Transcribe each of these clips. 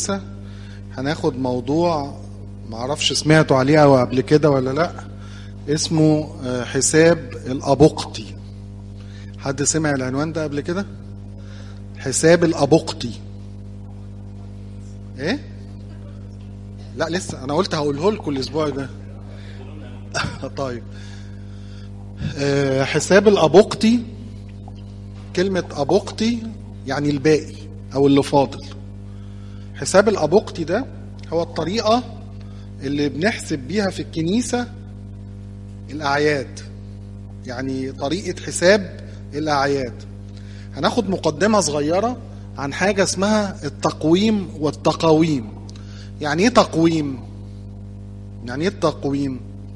هناخد موضوع معرفش سمعتوا عليه او قبل كده ولا لا اسمه آه، حساب الابقطي حد سمع العنوان ده قبل كده حساب الابقطي ايه لا لسه انا قلت هقوله لكم الاسبوع ده طيب آه، حساب الابقطي كلمة أبقطي يعني الباقي أو اللي فاضل حساب الأبقطي ده هو الطريقة اللي بنحسب بيها في الكنيسة الأعياد يعني طريقة حساب الأعياد هناخد مقدمة صغيرة عن حاجة اسمها التقويم والتقاويم يعني ايه تقويم يعني ايه التقويم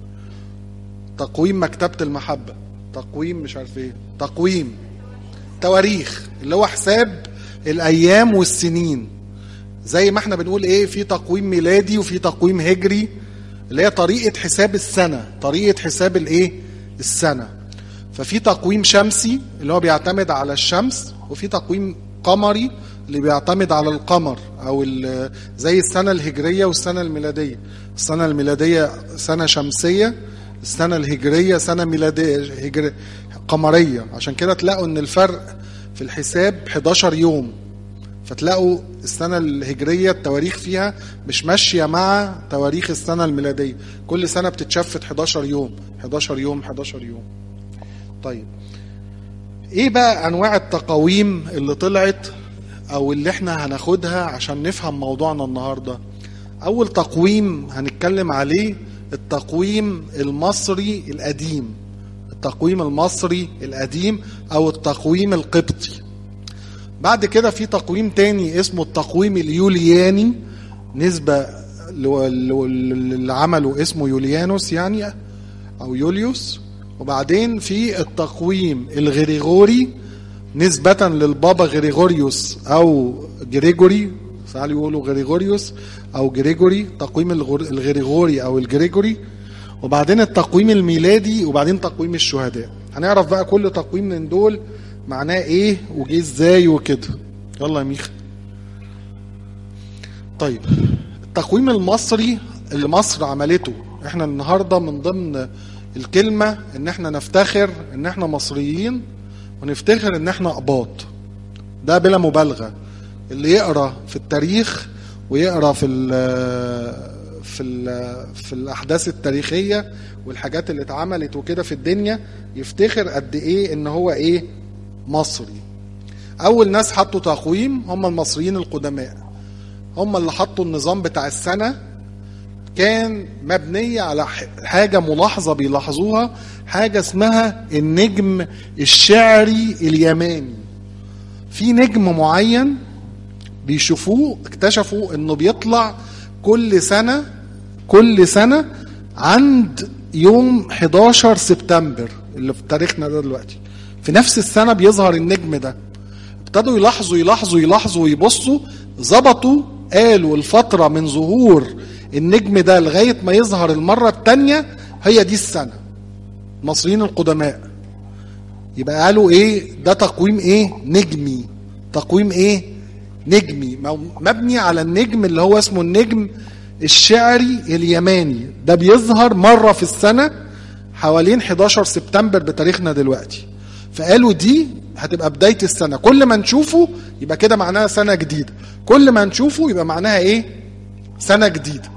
تقويم مكتبة المحبة تقويم مش عارف ايه تقويم تواريخ اللي هو حساب الايام والسنين زي ما احنا بنقول ايه في تقويم ميلادي وفي تقويم هجري اللي هي طريقة حساب السنة طريقة حساب الايه السنة ففي تقويم شمسي اللي هو بيعتمد على الشمس وفي تقويم قمري اللي بيعتمد على القمر او ال- زي السنة الهجرية والسنة الميلادية السنة الميلادية سنة شمسية السنة الهجرية سنة ميلادية هجر قمرية عشان كده تلاقوا ان الفرق في الحساب 11 يوم فتلاقوا السنة الهجرية التواريخ فيها مش ماشية مع تواريخ السنة الميلادية كل سنة بتتشفت 11 يوم 11 يوم 11 يوم طيب ايه بقى انواع التقاويم اللي طلعت او اللي احنا هناخدها عشان نفهم موضوعنا النهارده اول تقويم هنتكلم عليه التقويم المصري القديم التقويم المصري القديم او التقويم القبطي بعد كده في تقويم تاني اسمه التقويم اليولياني نسبة لو- لو- اللي عمله اسمه يوليانوس يعني او يوليوس وبعدين في التقويم الغريغوري نسبة للبابا غريغوريوس او جريجوري ساعات يقولوا غريغوريوس او جريجوري تقويم الغر- الغريغوري او الجريجوري وبعدين التقويم الميلادي وبعدين تقويم الشهداء هنعرف بقى كل تقويم من دول معناه ايه وجه ازاي وكده يلا يا ميخا طيب التقويم المصري اللي مصر عملته احنا النهارده من ضمن الكلمه ان احنا نفتخر ان احنا مصريين ونفتخر ان احنا اقباط ده بلا مبالغه اللي يقرا في التاريخ ويقرا في ال في ال في الاحداث التاريخيه والحاجات اللي اتعملت وكده في الدنيا يفتخر قد ايه ان هو ايه مصري اول ناس حطوا تقويم هم المصريين القدماء هم اللي حطوا النظام بتاع السنه كان مبنية على ح- حاجة ملاحظة بيلاحظوها حاجة اسمها النجم الشعري اليماني في نجم معين بيشوفوه اكتشفوا انه بيطلع كل سنة كل سنة عند يوم 11 سبتمبر اللي في تاريخنا ده دلوقتي في نفس السنة بيظهر النجم ده ابتدوا يلاحظوا يلاحظوا يلاحظوا ويبصوا ظبطوا قالوا الفترة من ظهور النجم ده لغاية ما يظهر المرة التانية هي دي السنة المصريين القدماء يبقى قالوا ايه ده تقويم ايه نجمي تقويم ايه نجمي مو- مبني على النجم اللي هو اسمه النجم الشعري اليماني ده بيظهر مرة في السنة حوالين 11 سبتمبر بتاريخنا دلوقتي فقالوا دي هتبقى بداية السنة كل ما نشوفه يبقى كده معناها سنة جديدة كل ما نشوفه يبقى معناها ايه سنة جديدة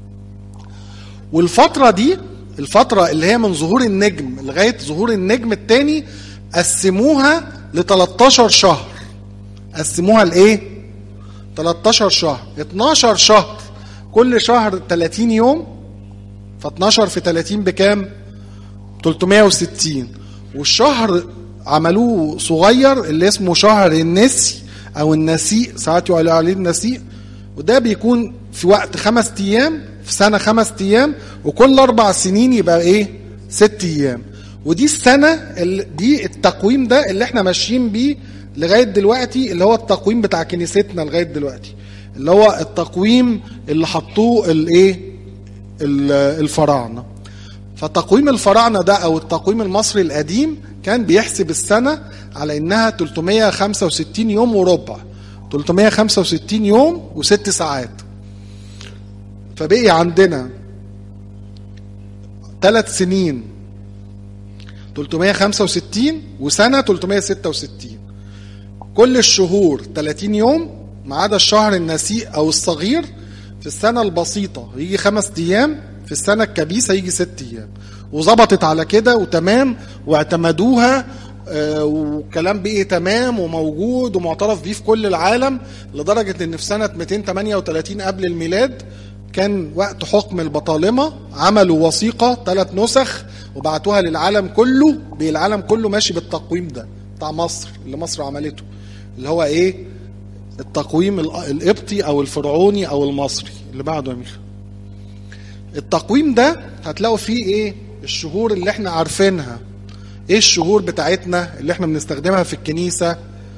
والفترة دي الفترة اللي هي من ظهور النجم لغاية ظهور النجم التاني قسموها ل 13 شهر قسموها لايه 13 شهر 12 شهر كل شهر 30 يوم ف 12 في 30 بكام 360 والشهر عملوه صغير اللي اسمه شهر النسي او النسيء ساعات يقولوا عليه النسيء وده بيكون في وقت خمس ايام في سنه خمس ايام وكل اربع سنين يبقى ايه ست ايام ودي السنه اللي دي التقويم ده اللي احنا ماشيين بيه لغايه دلوقتي اللي هو التقويم بتاع كنيستنا لغايه دلوقتي اللي هو التقويم اللي حطوه الايه ال- الفراعنه فتقويم الفراعنه ده او التقويم المصري القديم كان بيحسب السنه على انها 365 يوم وربع 365 يوم وست ساعات فبقي عندنا ثلاث سنين 365 وسنة 366 كل الشهور 30 يوم ما عدا الشهر النسيء أو الصغير في السنة البسيطة يجي خمس أيام في السنة الكبيسة يجي ست أيام وظبطت على كده وتمام واعتمدوها آه، وكلام بقي تمام وموجود ومعترف بيه في كل العالم لدرجة ان في سنة 238 قبل الميلاد كان وقت حكم البطالمة عملوا وثيقة ثلاث نسخ وبعتوها للعالم كله العالم كله ماشي بالتقويم ده بتاع مصر اللي مصر عملته اللي هو ايه التقويم القبطي او الفرعوني او المصري اللي بعده يا ميخا التقويم ده هتلاقوا فيه ايه الشهور اللي احنا عارفينها ايه الشهور بتاعتنا اللي احنا بنستخدمها في الكنيسة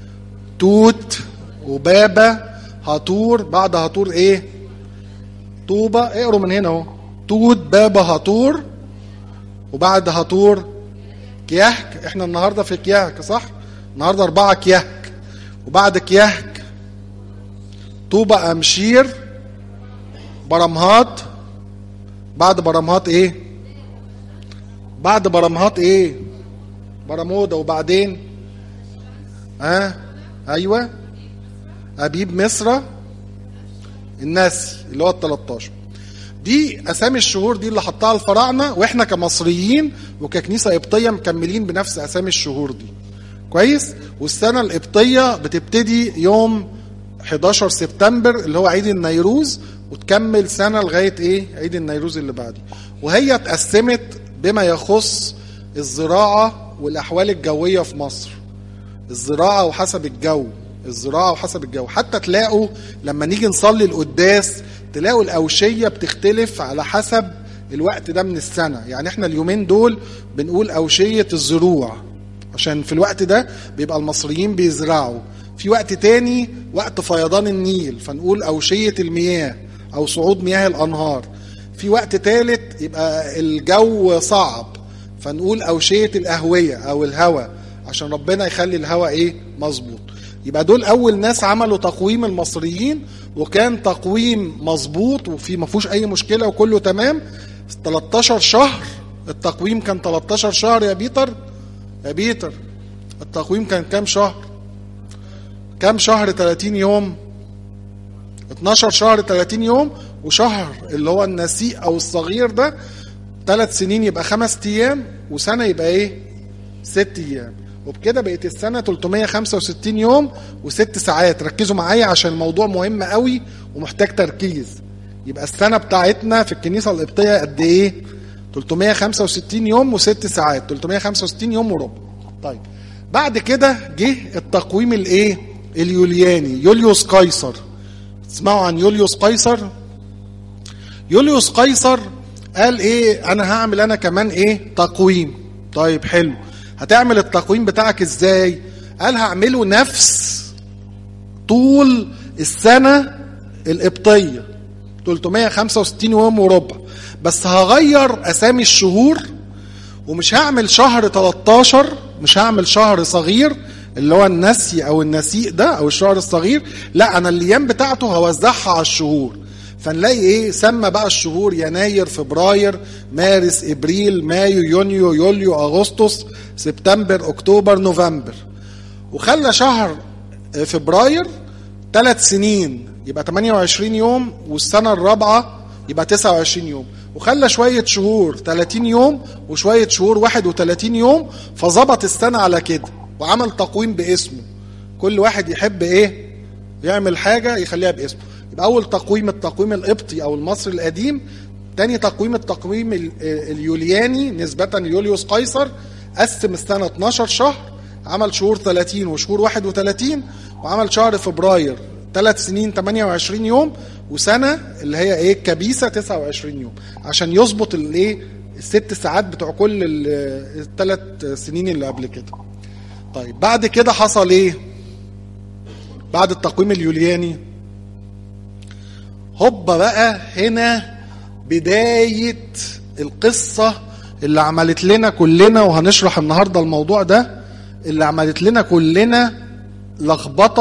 توت وبابا هاتور بعد هاتور ايه طوبة اقروا من هنا اهو توت بابا هاتور وبعد هاتور كيهك احنا النهاردة في كيهك صح النهاردة اربعة كيهك وبعد كيهك طوبة امشير برمهات بعد برمهات ايه بعد برمهات ايه برمودا وبعدين ها آه؟ ايوه ابيب مصر الناسي اللي هو ال 13 دي اسامي الشهور دي اللي حطها الفراعنه واحنا كمصريين وككنيسه قبطيه مكملين بنفس اسامي الشهور دي كويس والسنه القبطيه بتبتدي يوم 11 سبتمبر اللي هو عيد النيروز وتكمل سنه لغايه ايه عيد النيروز اللي بعديه وهي اتقسمت بما يخص الزراعه والاحوال الجويه في مصر الزراعه وحسب الجو الزراعه وحسب الجو حتى تلاقوا لما نيجي نصلي القداس تلاقوا الاوشيه بتختلف على حسب الوقت ده من السنه يعني احنا اليومين دول بنقول اوشيه الزروع عشان في الوقت ده بيبقى المصريين بيزرعوا في وقت تاني وقت فيضان النيل فنقول أوشية المياه أو صعود مياه الأنهار في وقت تالت يبقى الجو صعب فنقول أوشية الأهوية أو الهوى عشان ربنا يخلي الهوى إيه مظبوط يبقى دول أول ناس عملوا تقويم المصريين وكان تقويم مظبوط وفي ما فيهوش أي مشكلة وكله تمام 13 شهر التقويم كان 13 شهر يا بيتر يا بيتر التقويم كان كام شهر كام شهر 30 يوم 12 شهر 30 يوم وشهر اللي هو النسيء او الصغير ده ثلاث سنين يبقى خمس ايام وسنه يبقى ايه ست ايام وبكده بقت السنه 365 يوم وست ساعات ركزوا معايا عشان الموضوع مهم قوي ومحتاج تركيز يبقى السنه بتاعتنا في الكنيسه القبطيه قد ايه 365 يوم وست ساعات 365 يوم وربع طيب بعد كده جه التقويم الايه اليولياني يوليوس قيصر تسمعوا عن يوليوس قيصر يوليوس قيصر قال ايه انا هعمل انا كمان ايه تقويم طيب حلو هتعمل التقويم بتاعك ازاي قال هعمله نفس طول السنة القبطية 365 يوم وربع بس هغير اسامي الشهور ومش هعمل شهر 13 مش هعمل شهر صغير اللي هو النسي او النسيء ده او الشهر الصغير لا انا الايام بتاعته هوزعها على الشهور فنلاقي ايه سمى بقى الشهور يناير فبراير مارس ابريل مايو يونيو يوليو اغسطس سبتمبر اكتوبر نوفمبر وخلى شهر فبراير ثلاث سنين يبقى 28 يوم والسنة الرابعة يبقى 29 يوم وخلى شوية شهور 30 يوم وشوية شهور 31 يوم فظبط السنة على كده وعمل تقويم باسمه كل واحد يحب ايه يعمل حاجة يخليها باسمه يبقى أول تقويم التقويم القبطي أو المصري القديم تاني تقويم التقويم اليولياني نسبة ليوليوس قيصر قسم السنة 12 شهر عمل شهور 30 وشهور 31 وعمل شهر فبراير ثلاث سنين 28 يوم وسنة اللي هي ايه كبيسة 29 يوم عشان يظبط الايه الست ساعات بتوع كل الثلاث سنين اللي قبل كده طيب بعد كده حصل ايه بعد التقويم اليولياني هوبا بقى هنا بداية القصة اللي عملت لنا كلنا وهنشرح النهاردة الموضوع ده اللي عملت لنا كلنا لخبطة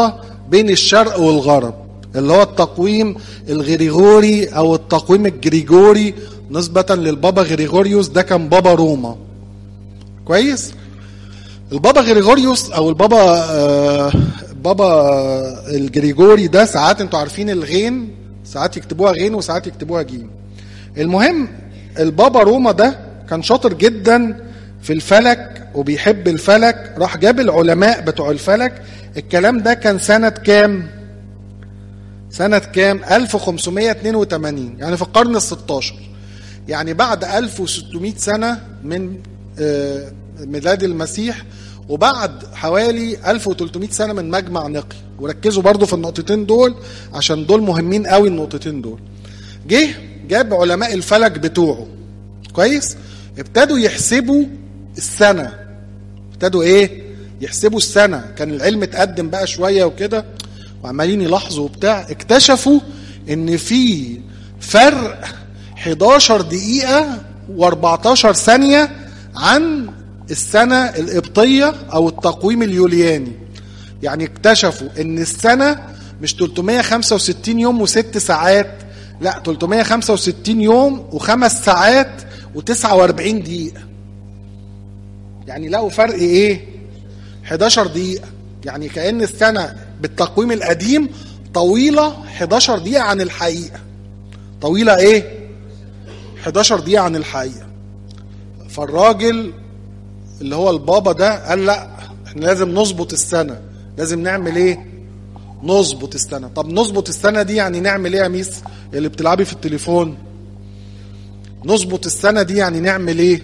بين الشرق والغرب اللي هو التقويم الغريغوري او التقويم الجريجوري نسبة للبابا غريغوريوس ده كان بابا روما كويس البابا غريغوريوس او البابا آه بابا الجريجوري ده ساعات انتوا عارفين الغين ساعات يكتبوها غين وساعات يكتبوها جيم المهم البابا روما ده كان شاطر جدا في الفلك وبيحب الفلك راح جاب العلماء بتوع الفلك الكلام ده كان سنة كام سنة كام 1582 يعني في القرن ال 16 يعني بعد 1600 سنة من ميلاد المسيح وبعد حوالي 1300 سنة من مجمع نقي وركزوا برضو في النقطتين دول عشان دول مهمين قوي النقطتين دول جه جاب علماء الفلك بتوعه كويس ابتدوا يحسبوا السنة ابتدوا ايه يحسبوا السنة كان العلم اتقدم بقى شوية وكده وعمالين يلاحظوا وبتاع اكتشفوا ان في فرق 11 دقيقة و14 ثانية عن السنة القبطية او التقويم اليولياني يعني اكتشفوا ان السنة مش 365 يوم وست ساعات لا 365 يوم وخمس ساعات و49 دقيقة يعني لقوا فرق ايه 11 دقيقة يعني كأن السنة بالتقويم القديم طويلة 11 دقيقة عن الحقيقة طويلة ايه 11 دقيقة عن الحقيقة فالراجل اللي هو البابا ده قال لا احنا لازم نظبط السنة لازم نعمل ايه نظبط السنة طب نظبط السنة دي يعني نعمل ايه يا ميس اللي بتلعبي في التليفون نظبط السنة دي يعني نعمل ايه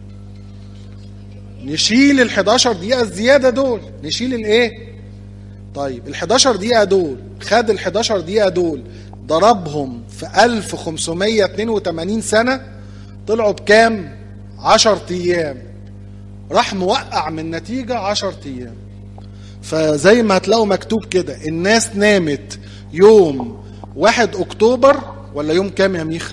نشيل ال 11 دقيقة الزيادة دول نشيل الايه طيب ال 11 دقيقة دول خد ال 11 دقيقة دول ضربهم في 1582 سنة طلعوا بكام 10 ايام راح موقع من نتيجة 10 ايام فزي ما هتلاقوا مكتوب كده الناس نامت يوم 1 اكتوبر ولا يوم كام يا ميخا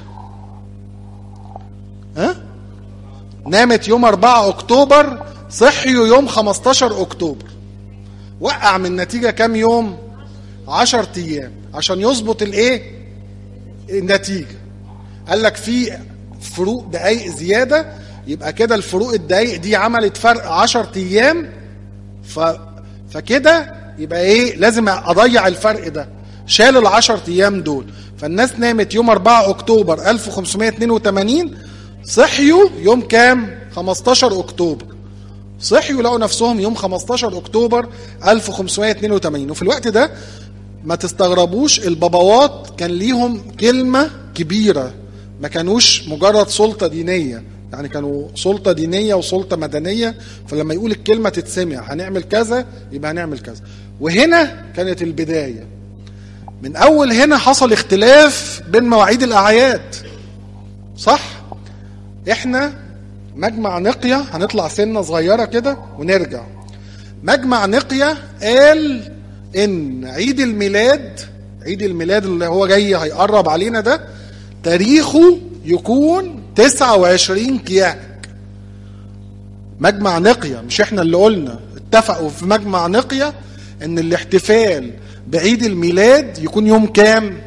ها نامت يوم 4 اكتوبر صحيوا يوم 15 اكتوبر وقع من نتيجة كام يوم 10 ايام عشان يظبط الايه النتيجة قال لك في فروق دقايق زيادة يبقى كده الفروق الدقايق دي عملت فرق 10 ايام ف فكده يبقى ايه لازم اضيع الفرق ده شال ال 10 ايام دول فالناس نامت يوم 4 اكتوبر 1582 صحيوا يوم كام 15 اكتوبر صحيوا لقوا نفسهم يوم 15 اكتوبر 1582 وفي الوقت ده ما تستغربوش الباباوات كان ليهم كلمة كبيرة ما كانوش مجرد سلطة دينية يعني كانوا سلطة دينية وسلطة مدنية فلما يقول الكلمة تتسمع هنعمل كذا يبقى هنعمل كذا وهنا كانت البداية من أول هنا حصل اختلاف بين مواعيد الأعياد صح؟ احنا مجمع نقية هنطلع سنة صغيرة كده ونرجع مجمع نقية قال ان عيد الميلاد عيد الميلاد اللي هو جاي هيقرب علينا ده تاريخه يكون 29 كياك مجمع نقية مش احنا اللي قلنا اتفقوا في مجمع نقية ان الاحتفال بعيد الميلاد يكون يوم كام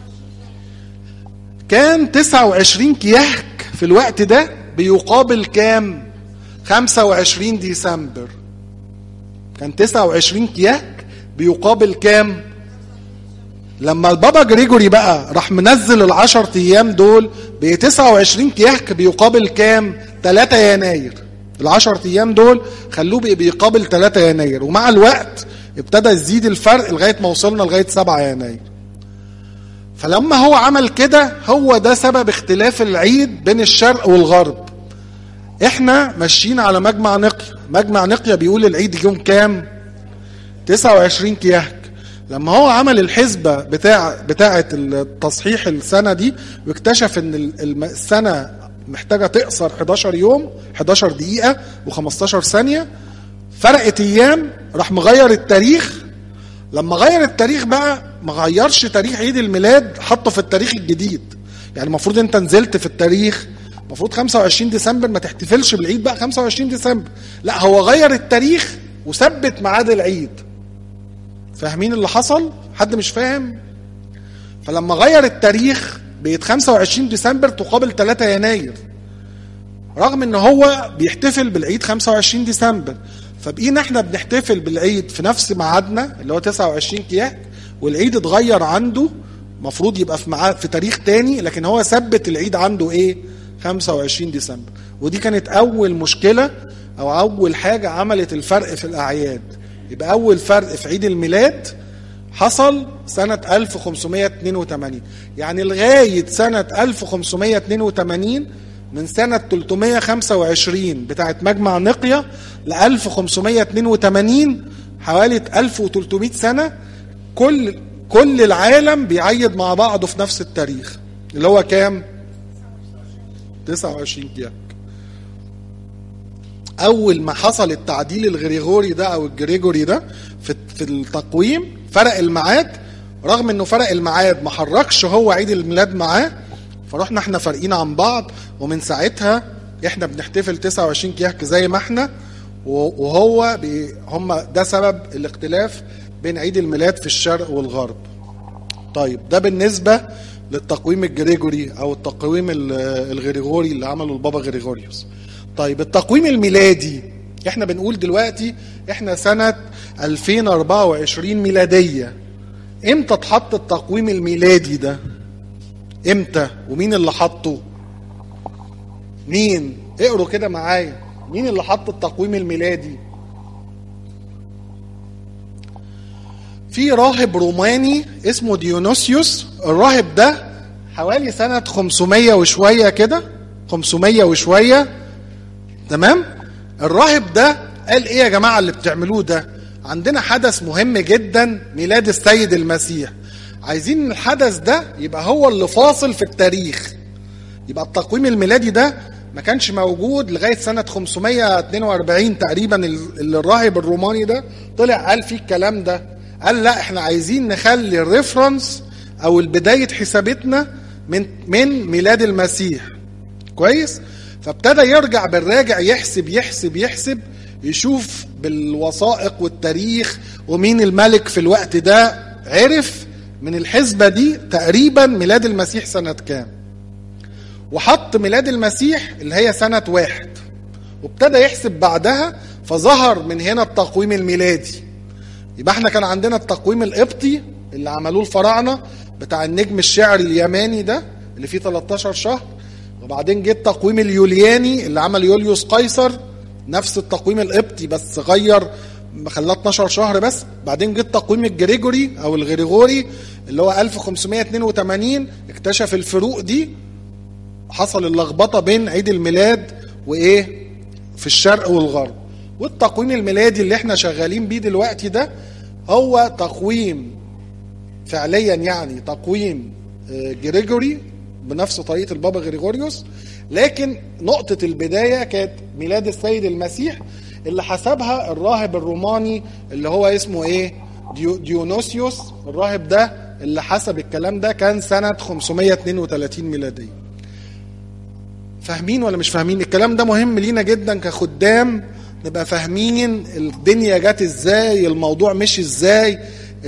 كان 29 كياك في الوقت ده بيقابل كام 25 ديسمبر كان 29 كياك بيقابل كام لما البابا جريجوري بقى راح منزل العشر ايام دول ب 29 كياك بيقابل كام 3 يناير العشر ايام دول خلوه بيقابل 3 يناير ومع الوقت ابتدى يزيد الفرق لغايه ما وصلنا لغايه 7 يناير فلما هو عمل كده هو ده سبب اختلاف العيد بين الشرق والغرب احنا ماشيين على مجمع نقية مجمع نقية بيقول العيد يوم كام 29 كياك لما هو عمل الحسبة بتاع بتاعة التصحيح السنة دي واكتشف ان السنة محتاجة تقصر 11 يوم 11 دقيقة و15 ثانية فرقت ايام راح مغير التاريخ لما غير التاريخ بقى ما غيرش تاريخ عيد الميلاد حطه في التاريخ الجديد يعني المفروض انت نزلت في التاريخ المفروض 25 ديسمبر ما تحتفلش بالعيد بقى 25 ديسمبر لا هو غير التاريخ وثبت ميعاد العيد فاهمين اللي حصل حد مش فاهم فلما غير التاريخ بقت 25 ديسمبر تقابل 3 يناير رغم ان هو بيحتفل بالعيد 25 ديسمبر فبقينا احنا بنحتفل بالعيد في نفس ميعادنا اللي هو 29 كياك والعيد اتغير عنده المفروض يبقى في معاد في تاريخ تاني لكن هو ثبت العيد عنده ايه 25 ديسمبر ودي كانت اول مشكله او اول حاجه عملت الفرق في الاعياد يبقى اول فرق في عيد الميلاد حصل سنة 1582 يعني لغاية سنة 1582 من سنة 325 بتاعت مجمع نقية ل 1582 حوالي 1300 سنة كل كل العالم بيعيد مع بعضه في نفس التاريخ اللي هو كام 29 كياك اول ما حصل التعديل الغريغوري ده او الجريجوري ده في في التقويم فرق الميعاد رغم انه فرق الميعاد ما حركش هو عيد الميلاد معاه فرحنا احنا فارقين عن بعض ومن ساعتها احنا بنحتفل 29 كياك زي ما احنا وهو بي هم ده سبب الاختلاف بين عيد الميلاد في الشرق والغرب طيب ده بالنسبة للتقويم الجريجوري او التقويم الغريغوري اللي عمله البابا غريغوريوس طيب التقويم الميلادي احنا بنقول دلوقتي احنا سنة 2024 ميلادية امتى اتحط التقويم الميلادي ده امتى ومين اللي حطه مين اقروا كده معايا مين اللي حط التقويم الميلادي في راهب روماني اسمه ديونوسيوس الراهب ده حوالي سنة 500 وشوية كده 500 وشوية تمام الراهب ده قال ايه يا جماعة اللي بتعملوه ده عندنا حدث مهم جدا ميلاد السيد المسيح عايزين الحدث ده يبقى هو اللي فاصل في التاريخ يبقى التقويم الميلادي ده ما كانش موجود لغايه سنه 542 تقريبا اللي الراهب الروماني ده طلع قال فيه الكلام ده قال لا احنا عايزين نخلي الريفرنس او البدايه حسابتنا من من ميلاد المسيح كويس فابتدى يرجع بالراجع يحسب يحسب يحسب يشوف بالوثائق والتاريخ ومين الملك في الوقت ده عرف من الحسبة دي تقريبا ميلاد المسيح سنة كام وحط ميلاد المسيح اللي هي سنة واحد وابتدى يحسب بعدها فظهر من هنا التقويم الميلادي يبقى احنا كان عندنا التقويم القبطي اللي عملوه الفراعنة بتاع النجم الشعري اليماني ده اللي فيه 13 شهر وبعدين جه التقويم اليولياني اللي عمل يوليوس قيصر نفس التقويم القبطي بس غير خلاه 12 شهر بس بعدين جه التقويم الجريجوري او الغريغوري اللي هو 1582 اكتشف الفروق دي حصل اللخبطه بين عيد الميلاد وايه في الشرق والغرب والتقويم الميلادي اللي احنا شغالين بيه دلوقتي ده هو تقويم فعليا يعني تقويم جريجوري بنفس طريقه البابا غريغوريوس لكن نقطه البدايه كانت ميلاد السيد المسيح اللي حسبها الراهب الروماني اللي هو اسمه ايه ديو ديونوسيوس الراهب ده اللي حسب الكلام ده كان سنة 532 ميلادية فاهمين ولا مش فاهمين الكلام ده مهم لينا جدا كخدام نبقى فاهمين الدنيا جت ازاي الموضوع مشي ازاي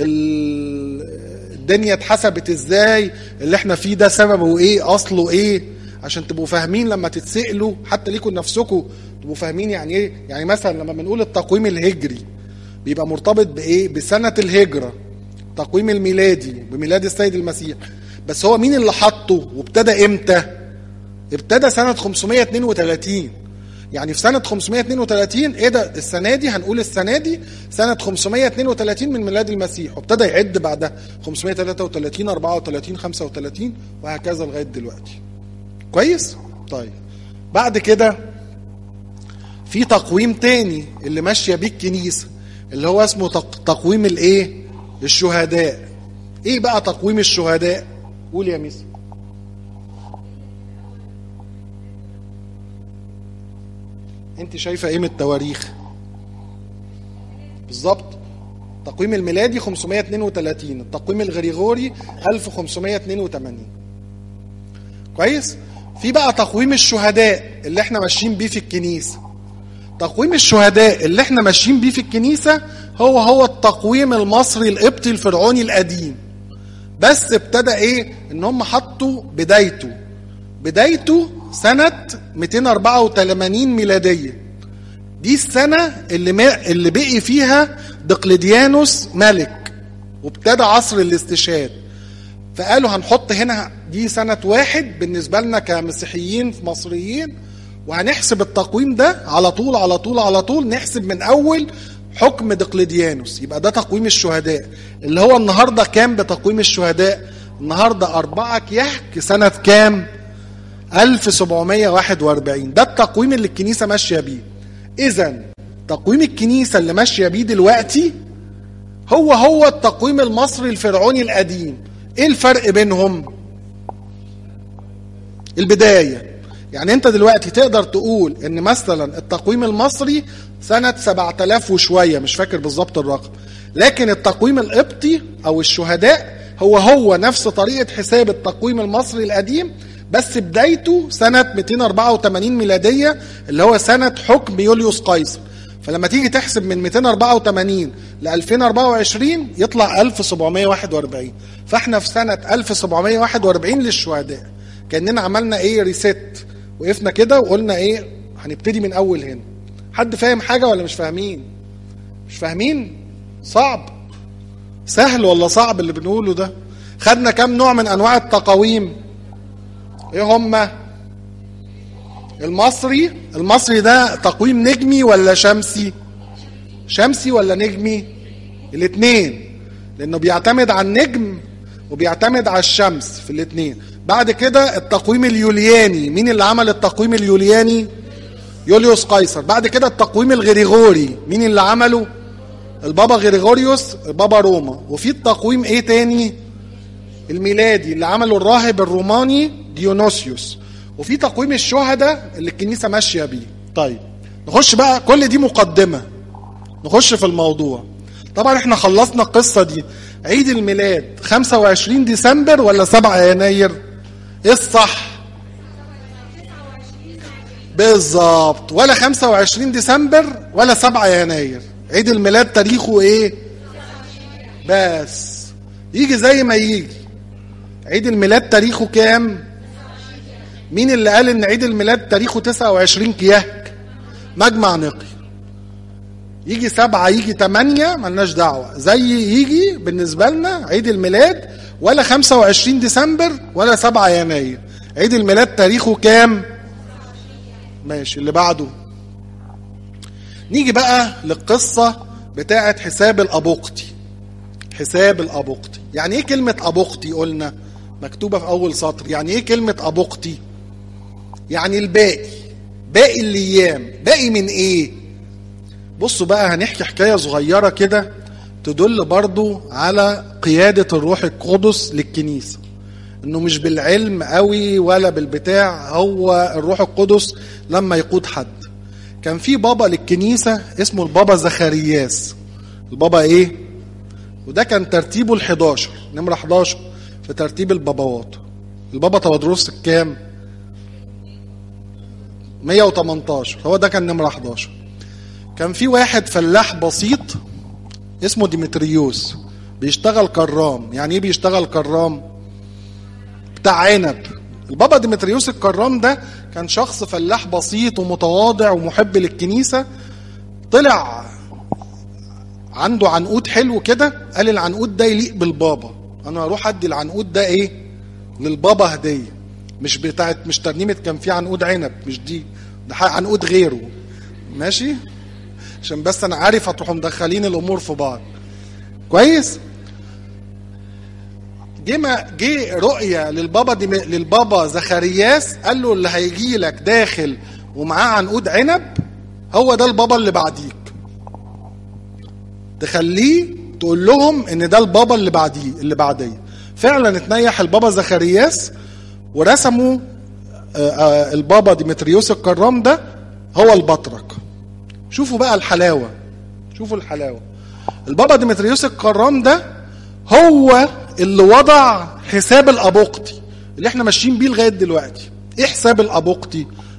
الدنيا اتحسبت ازاي اللي احنا فيه ده سببه ايه اصله ايه عشان تبقوا فاهمين لما تتسألوا حتى ليكم نفسكم تبقوا فاهمين يعني ايه يعني مثلا لما بنقول التقويم الهجري بيبقى مرتبط بايه بسنة الهجرة التقويم الميلادي بميلاد السيد المسيح بس هو مين اللي حطه وابتدى امتى ابتدى سنة 532 يعني في سنة 532 ايه ده السنة دي هنقول السنة دي سنة 532 من ميلاد المسيح وابتدى يعد بعدها 533 34 35 وهكذا لغاية دلوقتي كويس طيب بعد كده في تقويم تاني اللي ماشيه بيه الكنيسه اللي هو اسمه تقويم الايه الشهداء ايه بقى تقويم الشهداء قول يا ميس انت شايفه ايه من التواريخ بالظبط التقويم الميلادي 532 التقويم الغريغوري 1582 كويس في بقى تقويم الشهداء اللي احنا ماشيين بيه في الكنيسه تقويم الشهداء اللي احنا ماشيين بيه في الكنيسة هو هو التقويم المصري القبطي الفرعوني القديم بس ابتدى ايه ان هم حطوا بدايته بدايته سنة 284 ميلادية دي السنة اللي ما اللي بقي فيها دقلديانوس ملك وابتدى عصر الاستشهاد فقالوا هنحط هنا دي سنة واحد بالنسبة لنا كمسيحيين مصريين وهنحسب التقويم ده على طول على طول على طول نحسب من أول حكم دقلديانوس يبقى ده تقويم الشهداء اللي هو النهارده كام بتقويم الشهداء النهارده أربعة كيهك سنة كام 1741 ده التقويم اللي الكنيسة ماشية بيه إذا تقويم الكنيسة اللي ماشية بيه دلوقتي هو هو التقويم المصري الفرعوني القديم ايه الفرق بينهم البداية يعني انت دلوقتي تقدر تقول ان مثلا التقويم المصري سنة 7000 وشوية مش فاكر بالظبط الرقم لكن التقويم القبطي او الشهداء هو هو نفس طريقة حساب التقويم المصري القديم بس بدايته سنة 284 ميلادية اللي هو سنة حكم يوليوس قيصر فلما تيجي تحسب من 284 ل 2024 يطلع 1741 فاحنا في سنة 1741 للشهداء كأننا عملنا ايه ريست وقفنا كده وقلنا ايه هنبتدي من اول هنا حد فاهم حاجة ولا مش فاهمين مش فاهمين صعب سهل ولا صعب اللي بنقوله ده خدنا كام نوع من انواع التقاويم ايه هما المصري المصري ده تقويم نجمي ولا شمسي شمسي ولا نجمي الاثنين لانه بيعتمد على النجم وبيعتمد على الشمس في الاثنين بعد كده التقويم اليولياني مين اللي عمل التقويم اليولياني يوليوس قيصر بعد كده التقويم الغريغوري مين اللي عمله البابا غريغوريوس البابا روما وفي التقويم ايه تاني الميلادي اللي عمله الراهب الروماني ديونوسيوس وفي تقويم الشهداء اللي الكنيسه ماشيه بيه طيب نخش بقى كل دي مقدمه نخش في الموضوع طبعا احنا خلصنا القصه دي عيد الميلاد 25 ديسمبر ولا 7 يناير ايه الصح بالظبط ولا 25 ديسمبر ولا 7 يناير عيد الميلاد تاريخه ايه بس يجي زي ما يجي عيد الميلاد تاريخه كام مين اللي قال ان عيد الميلاد تاريخه 29 كياك مجمع نقي يجي سبعة يجي تمانية ملناش دعوة زي يجي بالنسبة لنا عيد الميلاد ولا 25 ديسمبر ولا 7 يناير عيد الميلاد تاريخه كام ماشي اللي بعده نيجي بقى للقصة بتاعة حساب الأبوقتي حساب الأبوقتي يعني ايه كلمة أبوقتي قلنا مكتوبة في أول سطر يعني ايه كلمة أبوقتي يعني الباقي باقي الايام باقي من ايه بصوا بقى هنحكي حكايه صغيره كده تدل برضو على قياده الروح القدس للكنيسه انه مش بالعلم قوي ولا بالبتاع هو الروح القدس لما يقود حد كان في بابا للكنيسه اسمه البابا زخرياس البابا ايه وده كان ترتيبه ال11 نمره 11 في ترتيب الباباوات البابا تودروس الكام 118 هو ده كان نمرة 11 كان في واحد فلاح بسيط اسمه ديمتريوس بيشتغل كرام يعني ايه بيشتغل كرام بتاع عنب البابا ديمتريوس الكرام ده كان شخص فلاح بسيط ومتواضع ومحب للكنيسة طلع عنده عنقود حلو كده قال العنقود ده يليق بالبابا انا هروح ادي العنقود ده ايه للبابا هديه مش بتاعت مش ترنيمه كان في عنقود عنب مش دي ده عنقود غيره ماشي عشان بس انا عارف هتروحوا مدخلين الامور في بعض كويس جه جه رؤيه للبابا دي للبابا زخرياس قال له اللي هيجي لك داخل ومعاه عنقود عنب هو ده البابا اللي بعديك تخليه تقول لهم ان ده البابا اللي بعديه اللي بعديه فعلا اتنيح البابا زخرياس ورسموا البابا ديمتريوس الكرام ده هو البطرك شوفوا بقى الحلاوة شوفوا الحلاوة البابا ديمتريوس الكرام ده هو اللي وضع حساب الأبوقتي اللي احنا ماشيين بيه لغاية دلوقتي ايه حساب الأبوقتي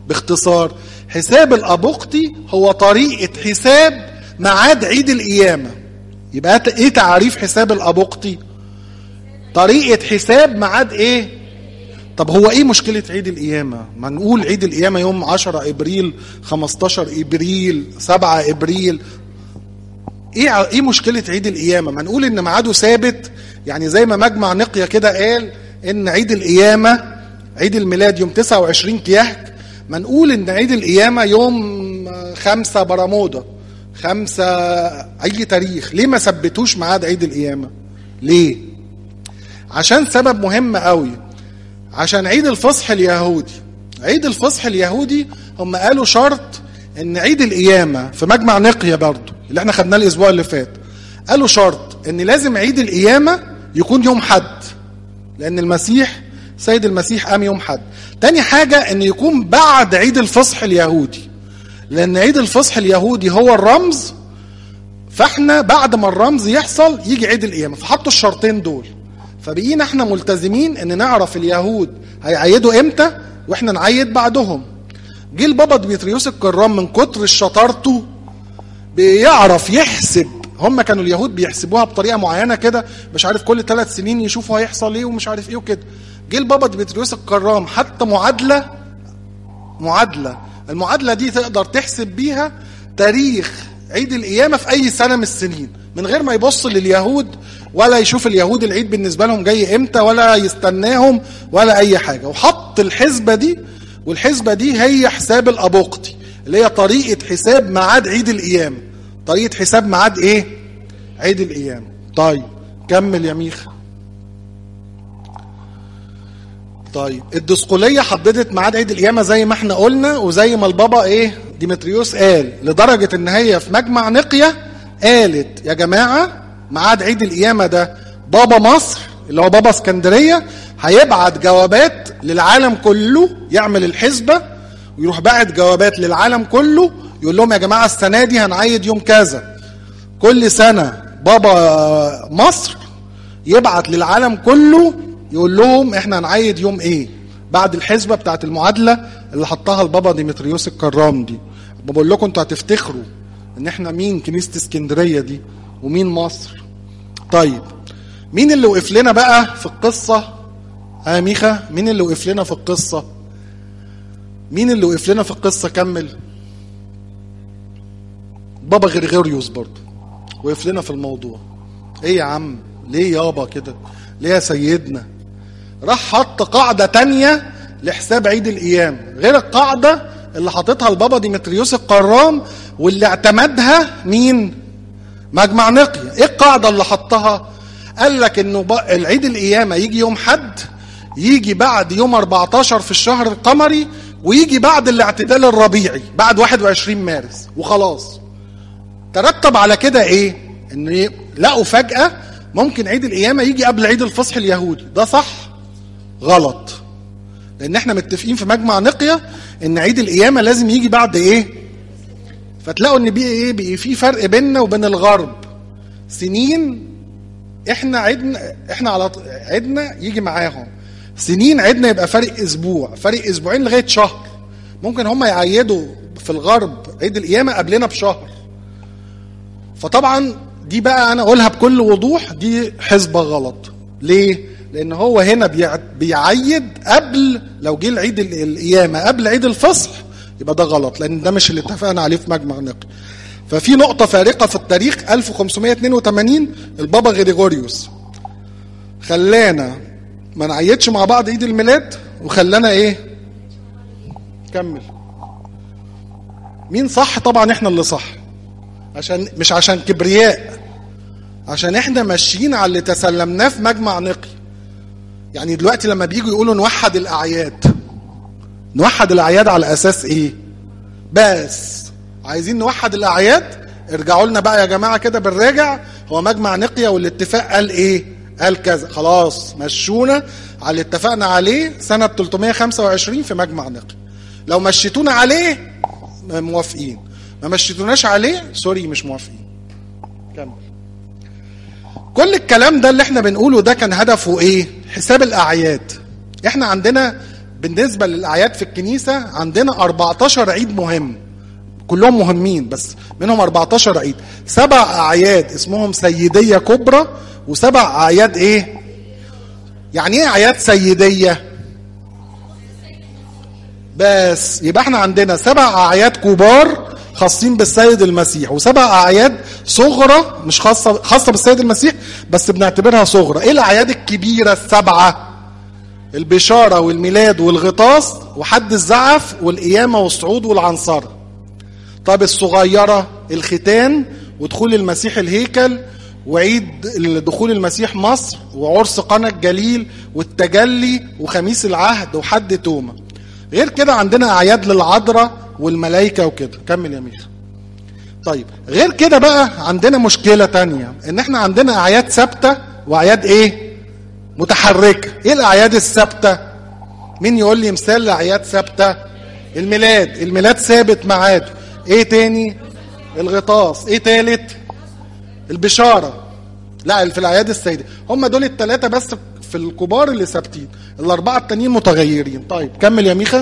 باختصار حساب الأبوقتي هو طريقة حساب ميعاد عيد القيامة يبقى ايه تعريف حساب الأبوقتي طريقة حساب ميعاد ايه طب هو ايه مشكلة عيد القيامة ما نقول عيد القيامة يوم 10 ابريل 15 ابريل 7 ابريل ايه ايه مشكلة عيد القيامة ما نقول ان ميعاده ثابت يعني زي ما مجمع نقية كده قال ان عيد القيامة عيد الميلاد يوم 29 كيهك ما نقول ان عيد القيامة يوم خمسة برمودا خمسة اي تاريخ ليه ما ثبتوش ميعاد عيد القيامة ليه عشان سبب مهم قوي عشان عيد الفصح اليهودي عيد الفصح اليهودي هم قالوا شرط ان عيد القيامة في مجمع نقية برضو اللي احنا خدناه الاسبوع اللي فات قالوا شرط ان لازم عيد القيامة يكون يوم حد لان المسيح سيد المسيح قام يوم حد تاني حاجة ان يكون بعد عيد الفصح اليهودي لان عيد الفصح اليهودي هو الرمز فاحنا بعد ما الرمز يحصل يجي عيد القيامة فحطوا الشرطين دول فبقينا احنا ملتزمين ان نعرف اليهود هيعيدوا امتى واحنا نعيد بعدهم جه البابا دميتريوس الكرام من كتر شطارته بيعرف يحسب هم كانوا اليهود بيحسبوها بطريقه معينه كده مش عارف كل ثلاث سنين يشوفوا هيحصل ايه ومش عارف ايه وكده جه البابا دميتريوس الكرام حتى معادله معادله المعادله دي تقدر تحسب بيها تاريخ عيد القيامه في اي سنه من السنين من غير ما يبص لليهود ولا يشوف اليهود العيد بالنسبه لهم جاي امتى ولا يستناهم ولا اي حاجه وحط الحسبه دي والحسبه دي هي حساب الابوقتي اللي هي طريقه حساب ميعاد عيد القيامه طريقه حساب ميعاد ايه عيد القيامه طيب كمل يا ميخا طيب الدسقلية حددت ميعاد عيد القيامة زي ما احنا قلنا وزي ما البابا ايه ديمتريوس قال لدرجة ان هي في مجمع نقية قالت يا جماعة ميعاد عيد القيامة ده بابا مصر اللي هو بابا اسكندرية هيبعت جوابات للعالم كله يعمل الحسبة ويروح باعت جوابات للعالم كله يقول لهم يا جماعة السنة دي هنعيد يوم كذا كل سنة بابا مصر يبعت للعالم كله يقول لهم احنا هنعيد يوم ايه بعد الحسبة بتاعت المعادلة اللي حطها البابا ديمتريوس الكرام دي بقول لكم انتوا هتفتخروا ان احنا مين كنيسة اسكندرية دي ومين مصر طيب مين اللي وقف لنا بقى في القصة ها ميخا مين اللي وقف لنا في القصة مين اللي وقف لنا في القصة كمل بابا غريغوريوس برضو وقف لنا في الموضوع ايه يا عم ليه يابا كده ليه يا سيدنا راح حط قاعدة تانية لحساب عيد القيامة غير القاعدة اللي حاططها البابا ديمتريوس القرام واللي اعتمدها مين مجمع نقية ايه القاعدة اللي حطها قال لك انه العيد القيامة يجي يوم حد يجي بعد يوم 14 في الشهر القمري ويجي بعد الاعتدال الربيعي بعد 21 مارس وخلاص ترتب على كده ايه ان لقوا فجأة ممكن عيد القيامة يجي قبل عيد الفصح اليهودي ده صح غلط لان احنا متفقين في مجمع نقية ان عيد القيامة لازم يجي بعد ايه فتلاقوا ان بي ايه بي في فرق بيننا وبين الغرب سنين احنا عدنا احنا على عدنا يجي معاهم سنين عدنا يبقى فرق اسبوع فرق اسبوعين لغايه شهر ممكن هم يعيدوا في الغرب عيد القيامه قبلنا بشهر فطبعا دي بقى انا اقولها بكل وضوح دي حسبه غلط ليه لان هو هنا بيعيد قبل لو جه العيد القيامه قبل عيد الفصح يبقى ده غلط لان ده مش اللي اتفقنا عليه في مجمع نقي ففي نقطه فارقه في التاريخ 1582 البابا غريغوريوس خلانا ما نعيدش مع بعض عيد الميلاد وخلانا ايه كمل مين صح طبعا احنا اللي صح عشان مش عشان كبرياء عشان احنا ماشيين على اللي تسلمناه في مجمع نقي يعني دلوقتي لما بييجوا يقولوا نوحد الاعياد نوحد الاعياد على اساس ايه بس عايزين نوحد الاعياد ارجعوا لنا بقى يا جماعه كده بالراجع هو مجمع نقيه والاتفاق قال ايه قال كذا خلاص مشونا على اللي اتفقنا عليه سنه 325 في مجمع نقي لو مشيتونا عليه موافقين ما مشيتوناش عليه سوري مش موافقين كمل كل الكلام ده اللي احنا بنقوله ده كان هدفه ايه حساب الاعياد احنا عندنا بالنسبة للأعياد في الكنيسة عندنا 14 عيد مهم كلهم مهمين بس منهم 14 عيد سبع أعياد اسمهم سيدية كبرى وسبع أعياد إيه يعني إيه أعياد سيدية بس يبقى احنا عندنا سبع أعياد كبار خاصين بالسيد المسيح وسبع أعياد صغرى مش خاصة خاصة بالسيد المسيح بس بنعتبرها صغرى ايه الأعياد الكبيرة السبعة البشارة والميلاد والغطاس وحد الزعف والقيامة والصعود والعنصرة طب الصغيرة الختان ودخول المسيح الهيكل وعيد دخول المسيح مصر وعرس قنا الجليل والتجلي وخميس العهد وحد توما غير كده عندنا اعياد للعذراء والملائكه وكده كمل يا ميخا طيب غير كده بقى عندنا مشكله تانية ان احنا عندنا اعياد ثابته واعياد ايه متحركه ايه الاعياد الثابته مين يقول لي مثال لاعياد ثابته الميلاد الميلاد ثابت ميعاده ايه تاني الغطاس ايه تالت البشاره لا في الاعياد السيده هم دول الثلاثه بس في الكبار اللي ثابتين الاربعه التانيين متغيرين طيب كمل يا ميخا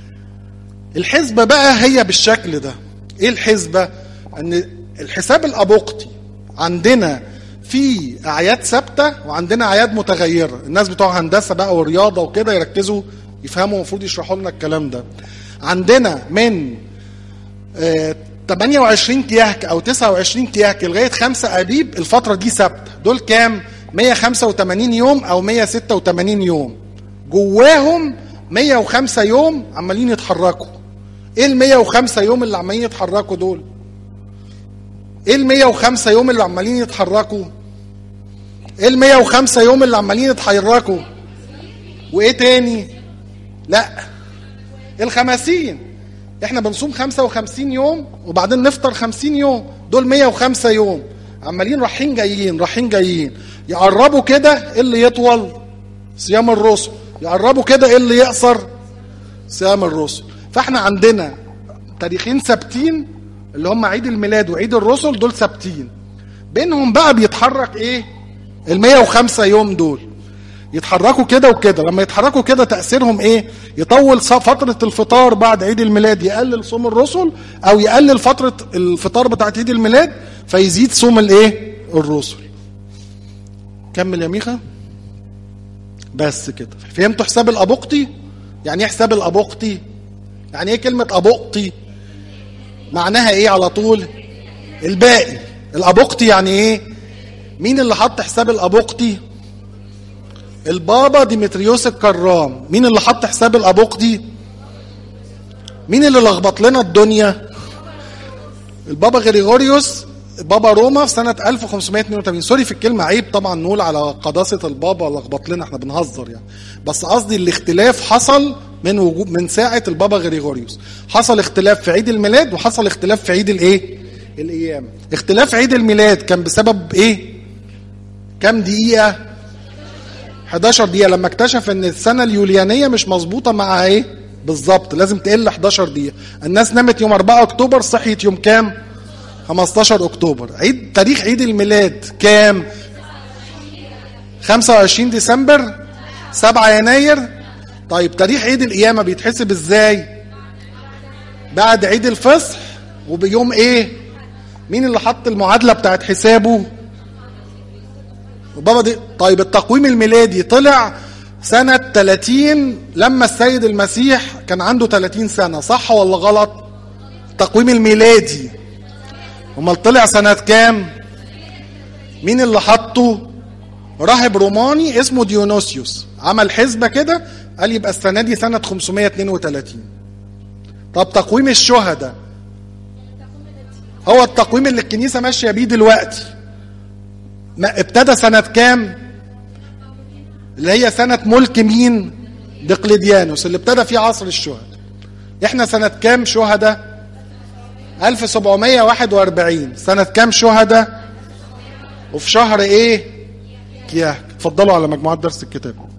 الحسبه بقى هي بالشكل ده ايه الحسبه ان الحساب الابوقتي عندنا في اعياد ثابته وعندنا اعياد متغيره الناس بتوع هندسه بقى ورياضه وكده يركزوا يفهموا المفروض يشرحوا لنا الكلام ده عندنا من آه 28 كياك او 29 كياك لغايه 5 ابيب الفتره دي ثابته دول كام 185 يوم او 186 يوم جواهم 105 يوم عمالين يتحركوا ايه ال 105 يوم اللي عمالين يتحركوا دول ايه ال 105 يوم اللي عمالين يتحركوا ايه ال 105 يوم اللي عمالين يتحركوا وايه تاني لا الخمسين احنا بنصوم 55 يوم وبعدين نفطر 50 يوم دول 105 يوم عمالين رايحين جايين رايحين جايين يقربوا كده ايه اللي يطول صيام الرسل يقربوا كده ايه اللي يقصر صيام الرسل فاحنا عندنا تاريخين ثابتين اللي هم عيد الميلاد وعيد الرسل دول ثابتين بينهم بقى بيتحرك ايه ال 105 يوم دول يتحركوا كده وكده لما يتحركوا كده تأثيرهم ايه يطول فترة الفطار بعد عيد الميلاد يقلل صوم الرسل او يقلل فترة الفطار بتاعت عيد الميلاد فيزيد صوم الايه الرسل كمل يا ميخا بس كده فهمتوا حساب الابوقتي يعني ايه حساب الابوقتي يعني ايه كلمة ابوقتي معناها ايه على طول الباقي الابوقتي يعني ايه مين اللي حط حساب الابوقتي البابا ديمتريوس الكرام مين اللي حط حساب الابوقتي مين اللي لخبط لنا الدنيا البابا غريغوريوس بابا روما في سنة 1582 سوري في الكلمة عيب طبعا نقول على قداسة البابا لخبط لنا احنا بنهزر يعني بس قصدي الاختلاف حصل من وجود من ساعة البابا غريغوريوس حصل اختلاف في عيد الميلاد وحصل اختلاف في عيد الايه الايام اختلاف عيد الميلاد كان بسبب ايه كام دقيقة 11 دقيقة لما اكتشف ان السنة اليوليانية مش مظبوطة مع ايه بالظبط لازم تقل 11 دقيقة الناس نامت يوم 4 اكتوبر صحيت يوم كام 15 اكتوبر عيد تاريخ عيد الميلاد كام 25 ديسمبر 7 يناير طيب تاريخ عيد القيامة بيتحسب ازاي بعد عيد الفصح وبيوم ايه مين اللي حط المعادلة بتاعت حسابه بابا دي طيب التقويم الميلادي طلع سنة 30 لما السيد المسيح كان عنده 30 سنة صح ولا غلط التقويم الميلادي امال طلع سنة كام مين اللي حطه راهب روماني اسمه ديونوسيوس عمل حسبة كده قال يبقى السنة دي سنة 532 طب تقويم الشهداء هو التقويم اللي الكنيسة ماشية بيه دلوقتي ما ابتدى سنة كام اللي هي سنة ملك مين دقلديانوس اللي ابتدى فيه عصر الشهداء احنا سنة كام شهداء 1741 سنة كام شهداء وفي شهر ايه كياك اتفضلوا على مجموعات درس الكتاب